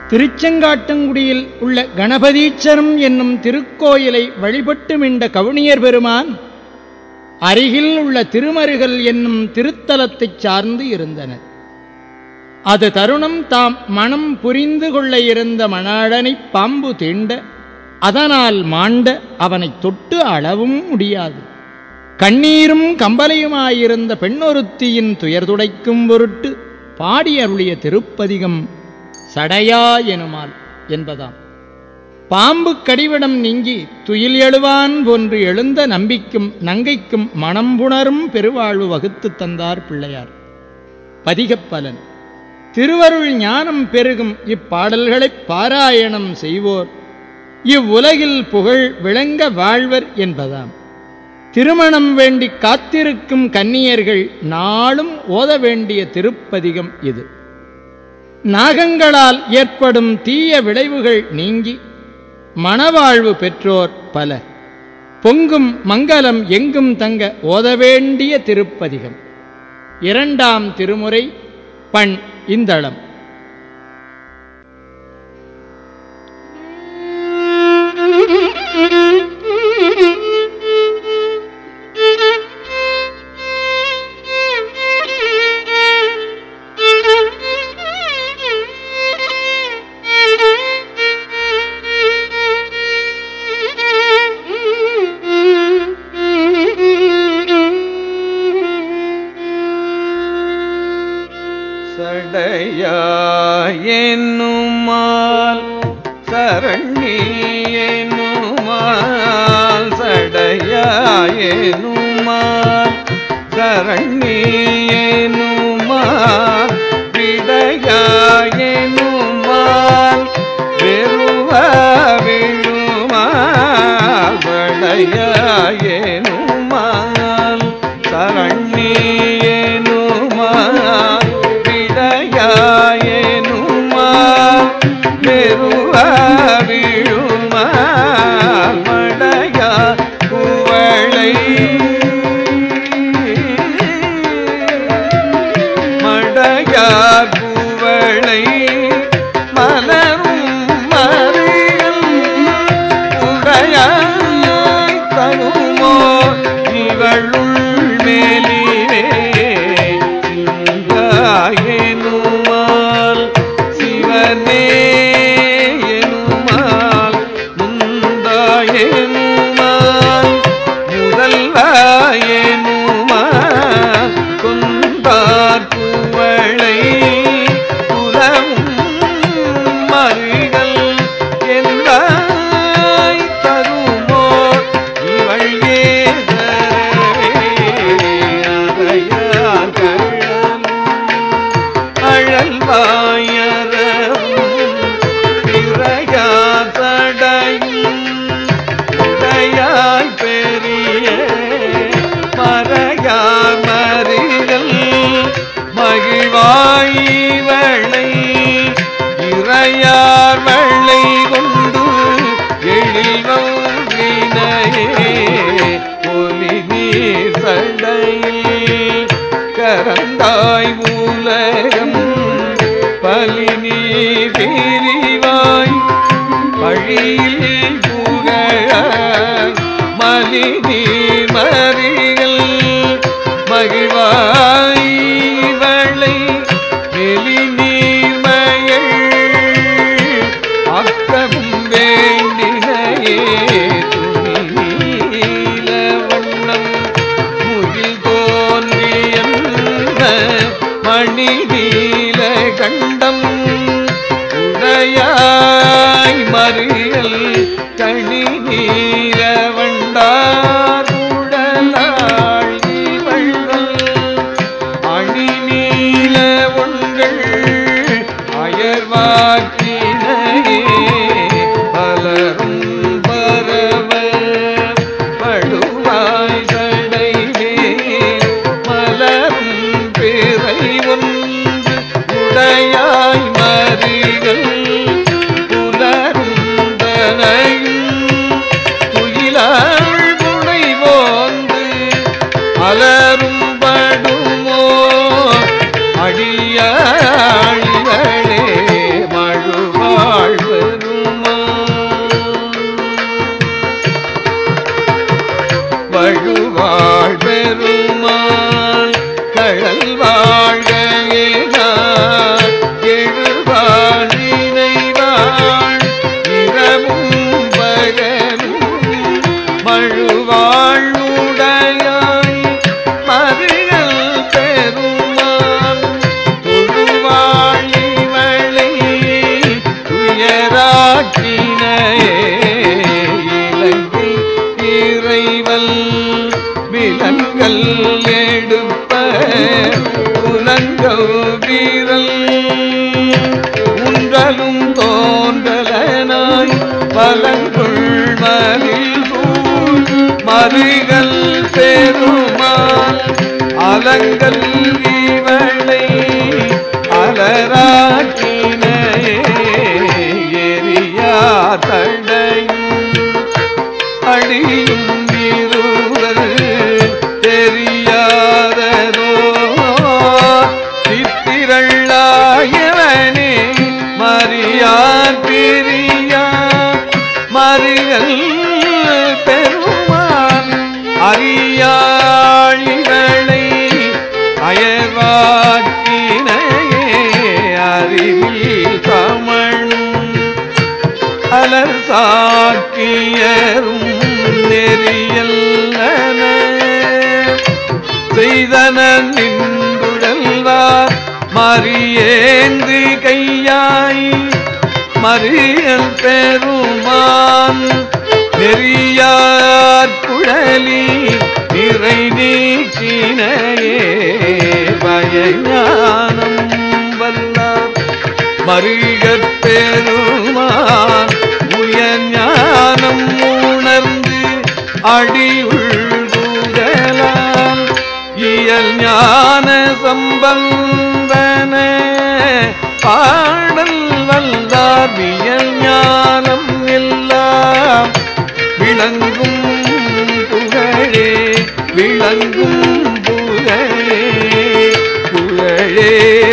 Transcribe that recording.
திருச்செங்காட்டங்குடியில் உள்ள கணபதீச்சரம் என்னும் திருக்கோயிலை வழிபட்டு மிண்ட கவுனியர் பெருமான் அருகில் உள்ள திருமருகல் என்னும் திருத்தலத்தைச் சார்ந்து இருந்தனர் அது தருணம் தாம் மனம் புரிந்து கொள்ள இருந்த மணாளனைப் பாம்பு தீண்ட அதனால் மாண்ட அவனைத் தொட்டு அளவும் முடியாது கண்ணீரும் கம்பலையுமாயிருந்த பெண்ணொருத்தியின் துயர் துடைக்கும் பொருட்டு பாடி அருளிய திருப்பதிகம் சடையா எனுமால் என்பதாம் பாம்பு கடிவிடம் நீங்கி துயில் எழுவான் போன்று எழுந்த நம்பிக்கும் நங்கைக்கும் மணம்புணரும் பெருவாழ்வு வகுத்துத் தந்தார் பிள்ளையார் பதிகப்பலன் திருவருள் ஞானம் பெருகும் இப்பாடல்களைப் பாராயணம் செய்வோர் இவ்வுலகில் புகழ் விளங்க வாழ்வர் என்பதாம் திருமணம் வேண்டி காத்திருக்கும் கன்னியர்கள் நாளும் ஓத வேண்டிய திருப்பதிகம் இது நாகங்களால் ஏற்படும் தீய விளைவுகள் நீங்கி மணவாழ்வு பெற்றோர் பலர் பொங்கும் மங்களம் எங்கும் தங்க ஓத வேண்டிய திருப்பதிகம் இரண்டாம் திருமுறை பண் இந்தளம் சடையாயனுமால் சரண்யனுமால் சடையாயனுமால் சரண்யனுமால் விடையாயனுமால் வெறுவ விழுமால் வடையாயனுமால் சரண்யனுமால் விடையாயனுமால் வெறுவ விழுமால் மடையா குவளை மடையார் குவளை மலரும் மறியல் உடையாய் தருமோ இவளுள் மேலிலே சிங்காயனுமால் சிவனே எனுமால் முந்தாயனுமால் முதல்வாயனுமால் கொண்டார் பூவளை புலவும் மறிகள் எல்லாய் தருமோ இவள் அழல்வாயரும் பிறையாசடையும் உடையாய் பெரிய மறையார் மறிகள் மகிழ்வாய் வெள்ளை இறையார் வெள்ளை கொண்டு எழில்வினையே ஒலி நீர் சடையில் கரந்தாய் உலகம் பலி நீர் பிரிவாய் பழியில் புகழ மலி நீர் மறிகள் மகிழ்வாய் வளை வெளி நீர் மயள் அக்கமும் வேண்டினையே துணி நீல வண்ணம் முகில் தோன்றியந்த மணி நீல கண்டம் உடையாய் மறியல் கணி நீல வண்டார் உடலாள் இவள்கள் அணி நீல ஒன்கள் அயர்வாக்கினையே பலரும் பரவ படுவாய் சடைவே மலரும் பிறை ஒன்று உடையாய் மறிகள் புலரும் தனையும் துயிலாள் புனை போந்து அலரும் படுமோ அடியாழிகளே மழுவா வழுவாழ் பெருமான் வழுவாழ் பெருமான் கழல் வாழ்க ஏனார் எழுவாழ் நினைவாழ் இரவும் பகலும் மழுவாழ் உடையாய் மருகல் பெருமான் தொழுவாழ் இவளை துயராக்கினையே இலங்கை இறைவல் விலங்கல் எடுப்ப புலங்கல் வீரல் உன்றலும் தோன்றலனாய் பலங்குள் மதில் சூழ் மருகல் பெருமாள் அலங்கல் இவளை அலராக்கினையே எரியா தடையும் அடியும் இருவர் தெரியாததோ சித்திரள்ளாயவனே மரியார் பிரியா மறியல் பெருமான் அறியாழிகளை அயர்வாக்கினையே அறிவில் தமிழும் அலர் சாக்கியரும் நெறியல்லன செய்தன நின்றுழல்வார் மறியேந்து கையாய் மறியல் பெருமான் நெறியார் குழலி நிறை நீக்கினையே பயஞானம் வல்லார் மருகப் பெருமான் உயஞானம் உணர்ந்து அடியுள்குதலாம் இயல் ஞான சம்பந்தன பாடல் வல்லார் வியல் ஞானம் எல்லாம் விளங்கும் புகழே விளங்கும் புகழே புகழே